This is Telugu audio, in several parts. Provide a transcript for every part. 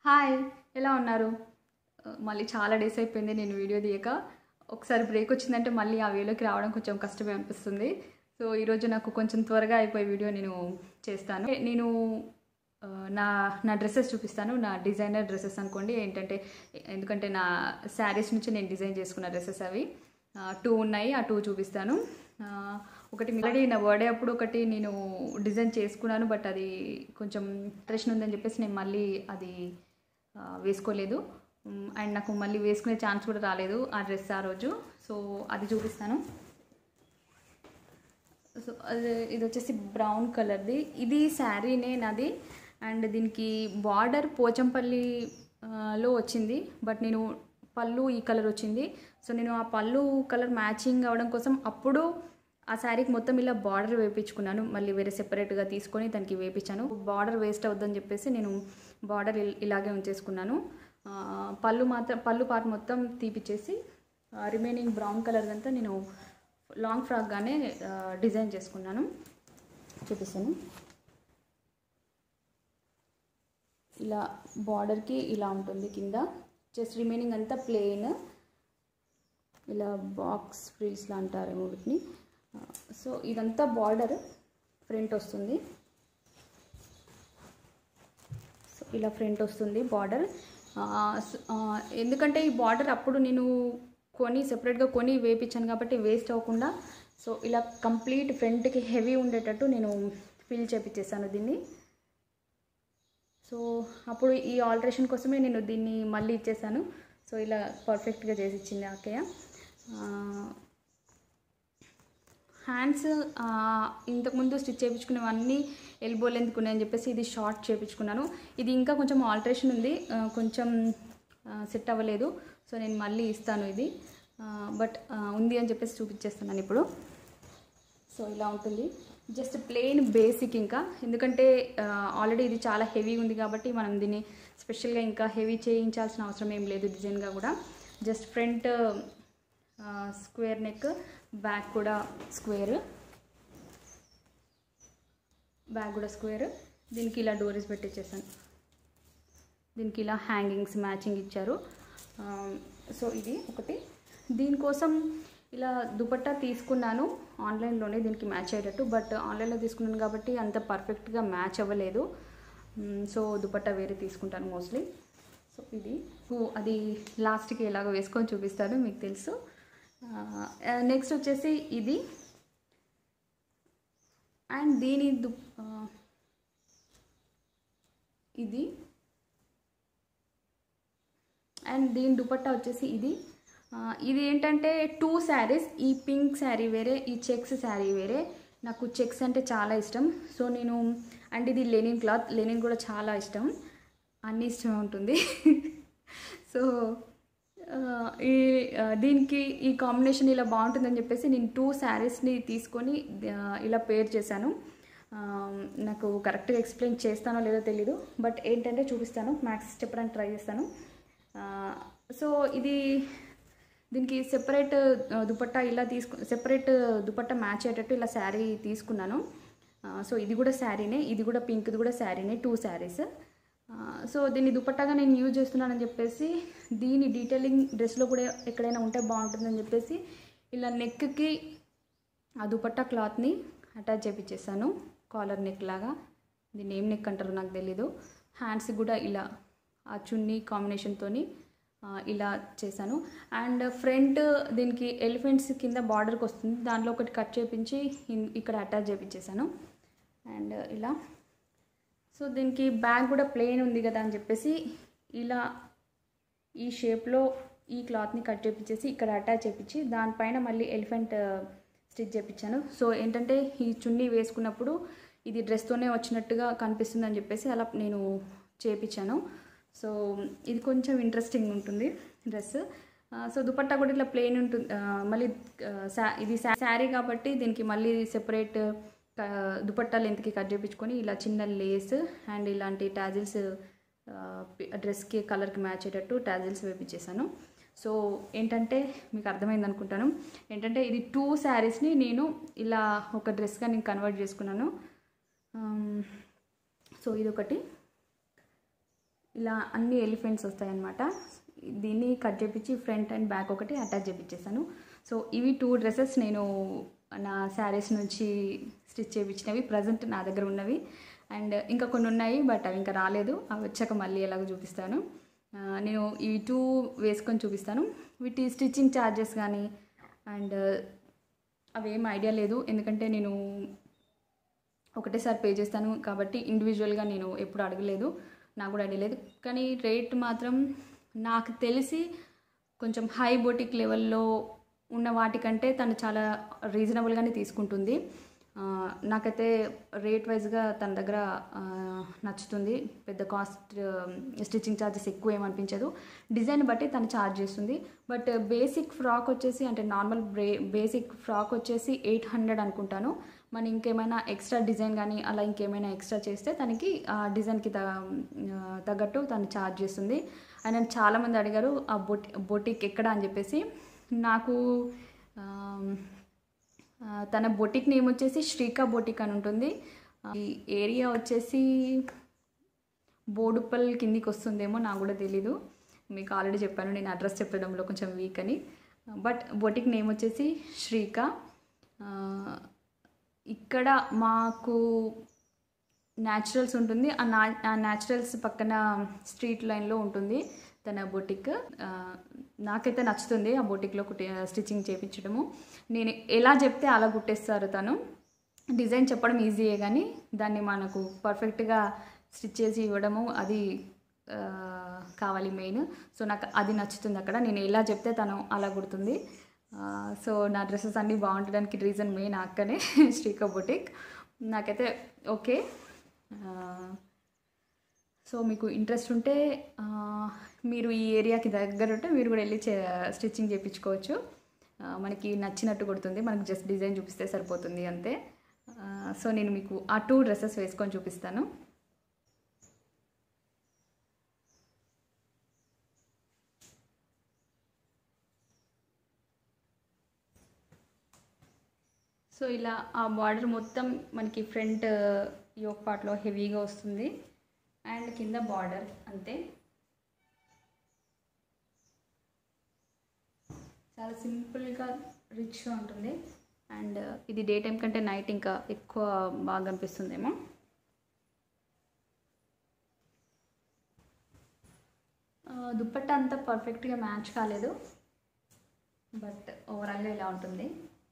హాయ్ ఎలా ఉన్నారు ఆ, మళ్ళీ చాలా డేస్ అయిపోయింది నేను వీడియో తీయక ఒకసారి బ్రేక్ వచ్చిందంటే మళ్ళీ ఆ వేలోకి రావడం కొంచెం కష్టమే అనిపిస్తుంది సో ఈరోజు నాకు కొంచెం త్వరగా అయిపోయే వీడియో నేను చేస్తాను నేను ఆ, నా నా డ్రెస్సెస్ చూపిస్తాను నా డిజైనర్ డ్రెస్సెస్ అనుకోండి ఏంటంటే ఎందుకంటే నా శారీస్ నుంచి నేను డిజైన్ చేసుకున్న డ్రెస్సెస్ అవి టూ ఉన్నాయి ఆ టూ చూపిస్తాను ఆ, ఒకటి ఆల్రెడీ నా బర్త్డే అప్పుడు ఒకటి నేను డిజైన్ చేసుకున్నాను బట్ అది కొంచెం ఇంట్రెస్ట్ ఉందని చెప్పేసి నేను మళ్ళీ అది ఆ, వేసుకోలేదు మ్, అండ్ నాకు మళ్ళీ వేసుకునే ఛాన్స్ కూడా రాలేదు ఆ డ్రెస్ ఆ రోజు సో అది చూపిస్తాను సో అది ఇది వచ్చేసి బ్రౌన్ కలర్ది ఇది శారీనే నాది అండ్ దీనికి బార్డర్ పోచంపల్లి ఆ, లో వచ్చింది బట్ నేను పళ్ళు ఈ కలర్ వచ్చింది సో నేను ఆ పళ్ళు కలర్ మ్యాచింగ్ అవ్వడం కోసం అప్పుడు ఆ శారీకి మొత్తం ఇలా బార్డర్ వేయించుకున్నాను మళ్ళీ వేరే సెపరేట్గా తీసుకొని దానికి వేయించాను బార్డర్ వేస్ట్ అవుద్దని చెప్పేసి నేను బార్డర్ ఇలాగే ఉంచేసుకున్నాను ఆ, పళ్ళు మాత్రం పళ్ళు పార్ట్ మొత్తం తీపిచ్చేసి రిమైనింగ్ బ్రౌన్ కలర్ అంతా నేను లాంగ్ ఫ్రాక్గానే ఆ, డిజైన్ చేసుకున్నాను చూపిస్తాను ఇలా బార్డర్కి ఇలా ఉంటుంది కింద జస్ట్ రిమైనింగ్ అంతా ప్లెయిన్ ఇలా బాక్స్ ఫ్రిల్స్లా అంటారేమో వీటిని ఆ, సో ఇదంతా బార్డర్ ఫ్రంట్ వస్తుంది సో ఇలా ఫ్రంట్ వస్తుంది బార్డర్ ఎందుకంటే ఈ బార్డర్ అప్పుడు నేను కొని సెపరేట్గా కొని వేపించాను కాబట్టి వేస్ట్ అవ్వకుండా సో ఇలా కంప్లీట్ ఫ్రంట్కి హెవీ ఉండేటట్టు నేను ఫిల్ చేపించేసాను దీన్ని సో అప్పుడు ఈ ఆల్టరేషన్ కోసమే నేను దీన్ని మళ్ళీ ఇచ్చేసాను సో ఇలా పర్ఫెక్ట్గా చేసి ఇచ్చింది అక్కయ్య హ్యాండ్స్ ఇంతకుముందు స్టిచ్ చేయించుకునేవన్నీ ఎల్బో లెంత్ ఉన్నాయని చెప్పేసి ఇది షార్ట్ చేయించుకున్నాను ఇది ఇంకా కొంచెం ఆల్టరేషన్ ఉంది ఆ, కొంచెం సెట్ అవ్వలేదు సో నేను మళ్ళీ ఇస్తాను ఇది బట్ ఉంది అని చెప్పేసి చూపించేస్తున్నాను ఇప్పుడు సో ఇలా ఉంటుంది జస్ట్ ప్లెయిన్ బేసిక్ ఇంకా ఎందుకంటే ఆల్రెడీ ఇది చాలా హెవీ ఉంది కాబట్టి మనం దీన్ని స్పెషల్గా ఇంకా హెవీ చేయించాల్సిన అవసరం ఏం లేదు డిజైన్గా కూడా just front square neck back కూడా స్క్వేర్ బ్యాక్ కూడా స్క్వేర్ దీనికి ఇలా డోరీస్ పెట్టించేసాను దీనికి ఇలా హ్యాంగింగ్స్ మ్యాచింగ్ ఇచ్చారు ఆ, సో ఇది ఒకటి దీనికోసం ఇలా దుపట్టా తీసుకున్నాను ఆన్లైన్లోనే దీనికి మ్యాచ్ అయ్యేటట్టు బట్ ఆన్లైన్లో తీసుకున్నాను కాబట్టి అంత పర్ఫెక్ట్గా మ్యాచ్ అవ్వలేదు మ్, సో దుపట్టా వేరే తీసుకుంటాను మోస్ట్లీ సో ఇది ఓ, అది లాస్ట్కి ఎలాగో వేసుకొని చూపిస్తాను మీకు తెలుసు నెక్స్ట్ వచ్చేసి ఇది అండ్ దీని దు ఆ, ఇది అండ్ దీని దుపట్టా వచ్చేసి ఇది ఆ, ఇది ఏంటంటే టూ శారీస్ ఈ పింక్ శారీ వేరే ఈ చెక్స్ శారీ వేరే నాకు చెక్స్ అంటే చాలా ఇష్టం సో నేను అండ్ ఇది లెనిన్ క్లాత్ లెనిన్ కూడా చాలా ఇష్టం అన్ని ఇష్టమే ఉంటుంది సో ఆ, ఈ ఆ, దీనికి ఈ కాంబినేషన్ ఇలా బాగుంటుందని చెప్పేసి నేను టూ శారీస్ని తీసుకొని ఆ, ఇలా పేర్ చేశాను ఆ, నాకు కరెక్ట్గా ఎక్స్ప్లెయిన్ చేస్తానో లేదో తెలీదు బట్ ఏంటంటే చూపిస్తాను మ్యాథ్స్ చెప్పడానికి ట్రై చేస్తాను ఆ, సో ఇది దీనికి సెపరేట్ దుపట్టా ఇలా తీసుకు సెపరేట్ దుపట్టా మ్యాచ్ అయ్యేటట్టు ఇలా శారీ తీసుకున్నాను ఆ, సో ఇది కూడా శారీనే ఇది కూడా పింక్ది కూడా శారీనే టూ శారీస్ సో దీన్ని దుపట్టాగా నేను యూజ్ చేస్తున్నానని చెప్పేసి దీని డీటెయిలింగ్ డ్రెస్లో కూడా ఎక్కడైనా ఉంటే బాగుంటుందని చెప్పేసి ఇలా నెక్కి ఆ దుపట్టా క్లాత్ని అటాచ్ చేపించేసాను కాలర్ నెక్ లాగా దీన్ని ఏం నెక్ అంటారో నాకు తెలీదు హ్యాండ్స్ కూడా ఇలా ఆ చున్నీ కాంబినేషన్తోని ఇలా చేశాను అండ్ ఫ్రంట్ దీనికి ఎలిఫెంట్స్ కింద బార్డర్కి వస్తుంది దానిలో ఒకటి కట్ చేపించి ఇన్- ఇక్కడ అటాచ్ చేపించేసాను అండ్ ఇలా సో దీనికి బ్యాగ్ కూడా ప్లెయిన్ ఉంది కదా అని చెప్పేసి ఇలా ఈ షేప్లో ఈ క్లాత్ని కట్ చేపించేసి ఇక్కడ అటాచ్ చేపించి దానిపైన మళ్ళీ ఎలిఫెంట్ స్టిచ్ చేపించాను సో ఏంటంటే ఈ చున్నీ వేసుకున్నప్పుడు ఇది డ్రెస్తోనే వచ్చినట్టుగా కనిపిస్తుంది అని చెప్పేసి అలా నేను చేపించాను సో ఇది కొంచెం ఇంట్రెస్టింగ్ ఉంటుంది డ్రెస్ సో దుపట్టా కూడా ఇట్లా ప్లెయిన్ ఉంటుంది ఆ, మళ్ళీ ఆ, శా- ఇది శారీ కాబట్టి దీనికి మళ్ళీ సెపరేట్ దుపట్టా లెంత్కి కట్ చేయించుకొని ఇలా చిన్న లేస్ అండ్ ఇలాంటి టాజిల్స్ డ్రెస్కి కలర్కి మ్యాచ్ అయ్యేటట్టు టాజిల్స్ వేపించేసాను సో ఏంటంటే మీకు అర్థమైంది అనుకుంటాను ఏంటంటే ఇది టూ శారీస్ని నేను ఇలా ఒక డ్రెస్గా నేను కన్వర్ట్ చేసుకున్నాను ఆమ్, సో ఇదొకటి ఇలా అన్ని ఎలిఫెంట్స్ వస్తాయన్నమాట దీన్ని కట్ చేపించి ఫ్రంట్ అండ్ బ్యాక్ ఒకటి అటాచ్ చేపించేసాను సో ఇవి టూ డ్రెస్సెస్ నేను నా శారీస్ నుంచి స్టిచ్ చేయించినవి ప్రజెంట్ నా దగ్గర ఉన్నవి అండ్ ఇంకా కొన్ని ఉన్నాయి బట్ అవి ఇంకా రాలేదు అవి వచ్చాక మళ్ళీ ఎలాగో చూపిస్తాను ఆ, నేను ఈ టూ వేసుకొని చూపిస్తాను వీటి స్టిచ్చింగ్ ఛార్జెస్ కానీ అండ్ అవేం ఐడియా లేదు ఎందుకంటే నేను ఒకటేసారి పే చేస్తాను కాబట్టి ఇండివిజువల్గా నేను ఎప్పుడు అడగలేదు నాకు కూడా ఐడియా లేదు కానీ రేట్ మాత్రం నాకు తెలిసి కొంచెం హై బొటిక్ లెవెల్లో ఉన్న వాటికంటే తను చాలా రీజనబుల్గానే తీసుకుంటుంది ఆ, నాకైతే రేట్ వైజ్గా తన దగ్గర ఆ, నచ్చుతుంది పెద్ద కాస్ట్ స్టిచ్చింగ్ ఛార్జెస్ ఎక్కువ ఏమనిపించదు డిజైన్ బట్టి తను ఛార్జ్ చేస్తుంది బట్ బేసిక్ ఫ్రాక్ వచ్చేసి అంటే నార్మల్ బ్రే బేసిక్ ఫ్రాక్ వచ్చేసి ఎయిట్ హండ్రెడ్ అనుకుంటాను మనం ఇంకేమైనా ఎక్స్ట్రా డిజైన్ కానీ అలా ఇంకేమైనా ఎక్స్ట్రా చేస్తే తనకి ఆ డిజైన్కి త ఆ, తగ్గట్టు తను ఛార్జ్ చేస్తుంది అండ్ నన్ను చాలామంది అడిగారు ఆ బొటి బొటిక్ ఎక్కడ అని చెప్పేసి నాకు ఆ, ఆ, తన బొటిక్ నేమ్ వచ్చేసి శ్రీకా బొటిక్ అని ఉంటుంది ఆ, ఈ ఏరియా వచ్చేసి బోడుపల్ కిందికి వస్తుందేమో నాకు కూడా తెలీదు మీకు ఆల్రెడీ చెప్పాను నేను అడ్రస్ చెప్పడంలో కొంచెం వీక్ అని బట్ బొటిక్ నేమ్ వచ్చేసి శ్రీక ఆ, ఇక్కడ మాకు న్యాచురల్స్ ఉంటుంది ఆ నా ఆ న్యాచురల్స్ పక్కన స్ట్రీట్ లైన్లో ఉంటుంది తన బొటిక్ ఆ, నాకైతే నచ్చుతుంది ఆ బొటిక్లో కుట్టి స్టిచ్చింగ్ చేయించడము నేను ఎలా చెప్తే అలా కుట్టేస్తారు తను డిజైన్ చెప్పడం ఈజీయే కానీ దాన్ని మనకు పర్ఫెక్ట్గా స్టిచ్ చేసి ఇవ్వడము అది ఆ, కావాలి మెయిన్ సో నాకు అది నచ్చుతుంది అక్కడ నేను ఎలా చెప్తే తను అలా కుడుతుంది ఆ, సో నా డ్రెస్సెస్ అన్నీ బాగుండడానికి రీజన్ మెయిన్ అక్కనే శ్రీకా బొటిక్ నాకైతే ఓకే ఆ, సో మీకు ఇంట్రెస్ట్ ఉంటే ఆ, మీరు ఈ ఏరియాకి దగ్గర ఉంటే మీరు కూడా వెళ్ళి చే స్టిచ్చింగ్ చేయించుకోవచ్చు ఆ, మనకి నచ్చినట్టు కొడుతుంది మనకు జస్ట్ డిజైన్ చూపిస్తే సరిపోతుంది అంతే ఆ, సో నేను మీకు ఆ టూ డ్రెస్సెస్ వేసుకొని చూపిస్తాను సో ఇలా ఆ బార్డర్ మొత్తం మనకి ఫ్రంట్ యోక్ పార్ట్లో హెవీగా వస్తుంది అండ్ కింద బార్డర్ అంతే చాలా సింపుల్గా రిచ్గా ఉంటుంది అండ్ ఇది డే టైం కంటే నైట్ ఇంకా ఎక్కువ బాగా అనిపిస్తుందేమో ఆ, దుప్పట్టా అంతా పర్ఫెక్ట్గా మ్యాచ్ కాలేదు బట్ ఓవరాల్గా ఇలా ఉంటుంది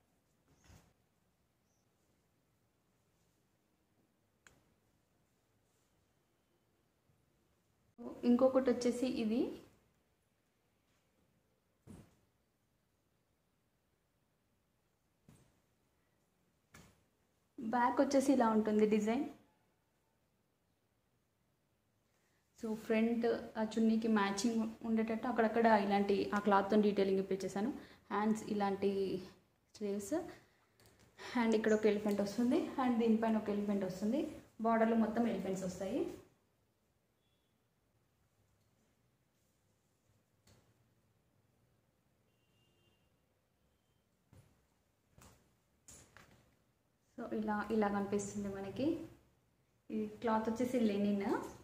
ఇంకొకటి వచ్చేసి ఇది బ్యాక్ వచ్చేసి ఇలా ఉంటుంది డిజైన్ సో ఫ్రంట్ ఆ చున్నీకి మ్యాచింగ్ ఉండేటట్టు అక్కడక్కడ ఇలాంటి ఆ క్లాత్తో డీటెయిలింగ్ ఇప్పించేసాను హ్యాండ్స్ ఇలాంటి స్లీవ్స్ హ్యాండ్ ఇక్కడ ఒక ఎలిఫెంట్ వస్తుంది అండ్ దీనిపైన ఒక ఎలిఫెంట్ వస్తుంది బార్డర్లో మొత్తం ఎలిఫెంట్స్ వస్తాయి సో ఇలా ఇలా కనిపిస్తుంది మనకి ఈ క్లాత్ వచ్చేసి లెనిన్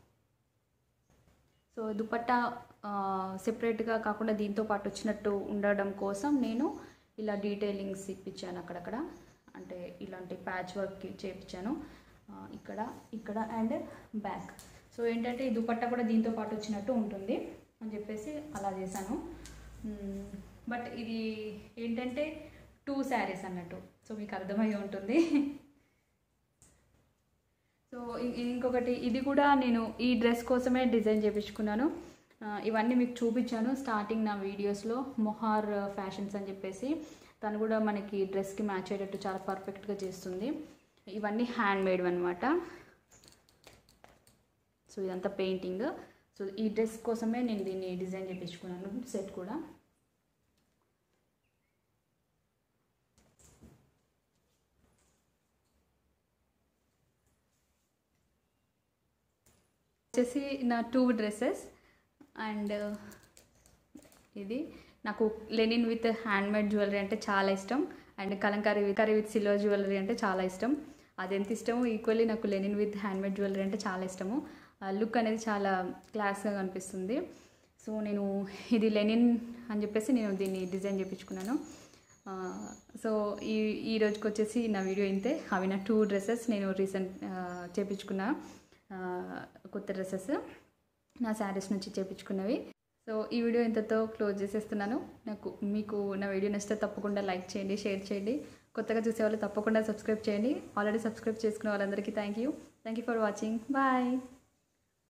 సో దుపట్టా సెపరేట్గా కాకుండా దీంతో పాటు వచ్చినట్టు ఉండడం కోసం నేను ఇలా డీటెయిలింగ్స్ ఇప్పించాను అక్కడక్కడ అంటే ఇలాంటి ప్యాచ్ వర్క్ చేయించాను ఆ, ఇక్కడ ఇక్కడ అండ్ బ్యాక్ సో ఏంటంటే ఈ దుపట్టా కూడా దీంతో పాటు వచ్చినట్టు ఉంటుంది అని చెప్పేసి అలా చేశాను బట్ ఇది ఏంటంటే టూ శారీస్ అన్నట్టు సో మీకు అర్థమై ఉంటుంది సో ఇ- ఇంకొకటి ఇది కూడా నేను ఈ డ్రెస్ కోసమే డిజైన్ చేయించుకున్నాను ఆ, ఇవన్నీ మీకు చూపించాను స్టార్టింగ్ నా వీడియోస్లో మొహార్ ఫ్యాషన్స్ అని చెప్పేసి తను కూడా మనకి డ్రెస్కి మ్యాచ్ అయ్యేటట్టు చాలా పర్ఫెక్ట్గా చేస్తుంది ఇవన్నీ హ్యాండ్ మేడ్ అనమాట సో ఇదంతా పెయింటింగ్ సో ఈ డ్రెస్ కోసమే నేను దీన్ని డిజైన్ చేయించుకున్నాను సెట్ కూడా వచ్చేసి నా టూ డ్రెస్సెస్ అండ్ ఇది నాకు linen with hand made jewellery అంటే చాలా ఇష్టం అండ్ కలంకారీ విత్ కరీ విత్ సిల్వర్ జ్యువెలరీ అంటే చాలా ఇష్టం అది ఎంత ఇష్టమో ఈక్వల్లీ నాకు linen with hand made jewellery అంటే చాలా ఇష్టము లుక్ అనేది చాలా క్లాస్గా కనిపిస్తుంది సో నేను ఇది లెనిన్ అని చెప్పేసి నేను దీన్ని డిజైన్ చేయించుకున్నాను ఆ, సో ఈ ఈ రోజుకి వచ్చేసి నా వీడియో ఇంతే అవి నా టూ డ్రెస్సెస్ నేను రీసెంట్ చేయించుకున్న ఆ, కొత్త డ్రెస్సెస్ నా శారీస్ నుంచి చేయించుకున్నవి సో ఈ వీడియో ఇంతతో క్లోజ్ చేసేస్తున్నాను నాకు మీకు నా వీడియో నచ్చితే తప్పకుండా లైక్ చేయండి షేర్ చేయండి కొత్తగా చూసే వాళ్ళు తప్పకుండా సబ్స్క్రైబ్ చేయండి ఆల్రెడీ సబ్స్క్రైబ్ చేసుకున్న వాళ్ళందరికీ thank you thank you for watching bye